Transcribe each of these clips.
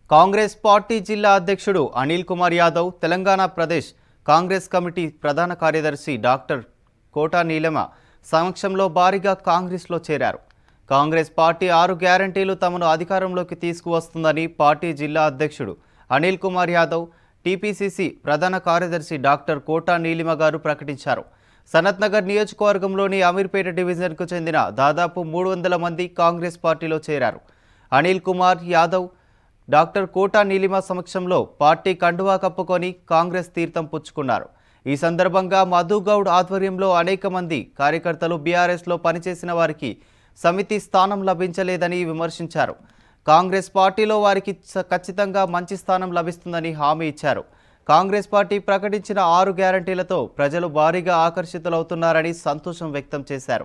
Congress party జిల్లా అధ్యక్షుడు Anil Kumar Yadav Telangana Pradesh Congress committee ప్రధాన కార్యదర్శి డాక్టర్ కోటా నీలమ సమక్షంలో భారీగా కాంగ్రెస్లో చేరారు కాంగ్రెస్ పార్టీ ఆరు గ్యారంటీలు తమను అధికారంలోకి తీసుకువస్తుందని పార్టీ జిల్లా అధ్యక్షుడు అనిల్ కుమార్ యాదవ్ టీపీసీసీ ప్రధాన కార్యదర్శి డాక్టర్ కోటా నీలిమ గారు ప్రకటించారు సనత్ నగర్ నియోజకవర్గంలోని అమీర్పేట డివిజన్కు చెందిన దాదాపు మూడు వందల మంది కాంగ్రెస్ పార్టీలో చేరారు అనిల్ కుమార్ యాదవ్ డాక్టర్ కోటా నీలిమ సమక్షంలో పార్టీ కండువా కప్పుకొని కాంగ్రెస్ తీర్థం పుచ్చుకున్నారు ఈ సందర్భంగా మధు గౌడ్ ఆధ్వర్యంలో అనేక మంది కార్యకర్తలు బీఆర్ఎస్లో పనిచేసిన వారికి సమితి స్థానం లభించలేదని విమర్శించారు కాంగ్రెస్ పార్టీలో వారికి స- ఖచ్చితంగా మంచి స్థానం లభిస్తుందని హామీ ఇచ్చారు కాంగ్రెస్ పార్టీ ప్రకటించిన ఆరు గ్యారంటీలతో ప్రజలు భారీగా ఆకర్షితులవుతున్నారని సంతోషం వ్యక్తం చేశారు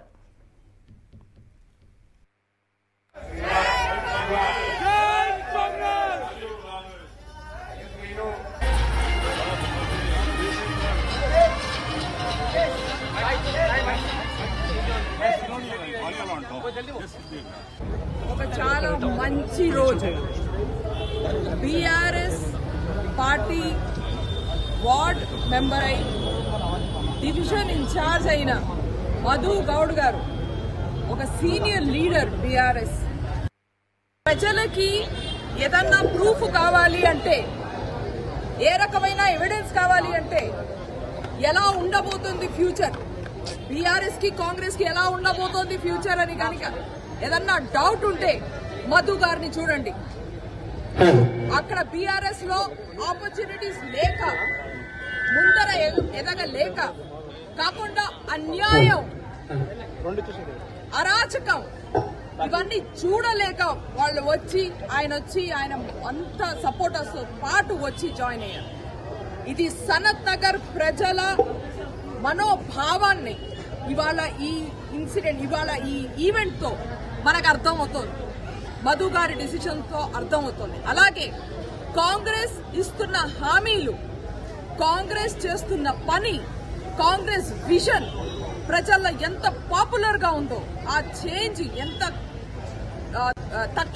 ఒక చాలా మంచి రోజు బీఆర్ఎస్ పార్టీ వార్డ్ మెంబర్ అయి డివిజన్ ఇన్ఛార్జ్ అయిన మధు గౌడ్ గారు ఒక సీనియర్ లీడర్ బీఆర్ఎస్ ప్రజలకి ఏదన్నా ప్రూఫ్ కావాలి అంటే ఏ రకమైన ఎవిడెన్స్ కావాలి అంటే ఎలా ఉండబోతుంది ఫ్యూచర్ బీఆర్ఎస్ కి కాంగ్రెస్ కి ఎలా ఉండబోతోంది ఫ్యూచర్ అని కనుక ఏదన్నా డౌట్ ఉంటే మధు గారిని చూడండి అక్కడ బీఆర్ఎస్ లో ఆపర్చునిటీస్ లేక ముందర ఎ- ఎదగలేక కాకుండా అన్యాయం అరాచకం ఇవన్నీ చూడలేక వాళ్ళు వచ్చి ఆయన వచ్చి ఆయన అంత సపోర్టర్స్ తో పాటు వచ్చి జాయిన్ అయ్యారు ఇది సనత్ నగర్ ప్రజల మనోభావాన్ని ఇవాళ ఈ ఇన్సిడెంట్ ఇవాళ ఈ ఈవెంట్ తో మనకు అర్థం అవుతుంది మధు గారి డిసిషన్ తో అర్థం అవుతుంది అలాగే కాంగ్రెస్ ఇస్తున్న హామీలు కాంగ్రెస్ చేస్తున్న పని కాంగ్రెస్ విజన్ ప్రజల్లో ఎంత పాపులర్ గా ఉందో ఆ చేంజ్ ఎంత ఆ, ఆ, తక్ష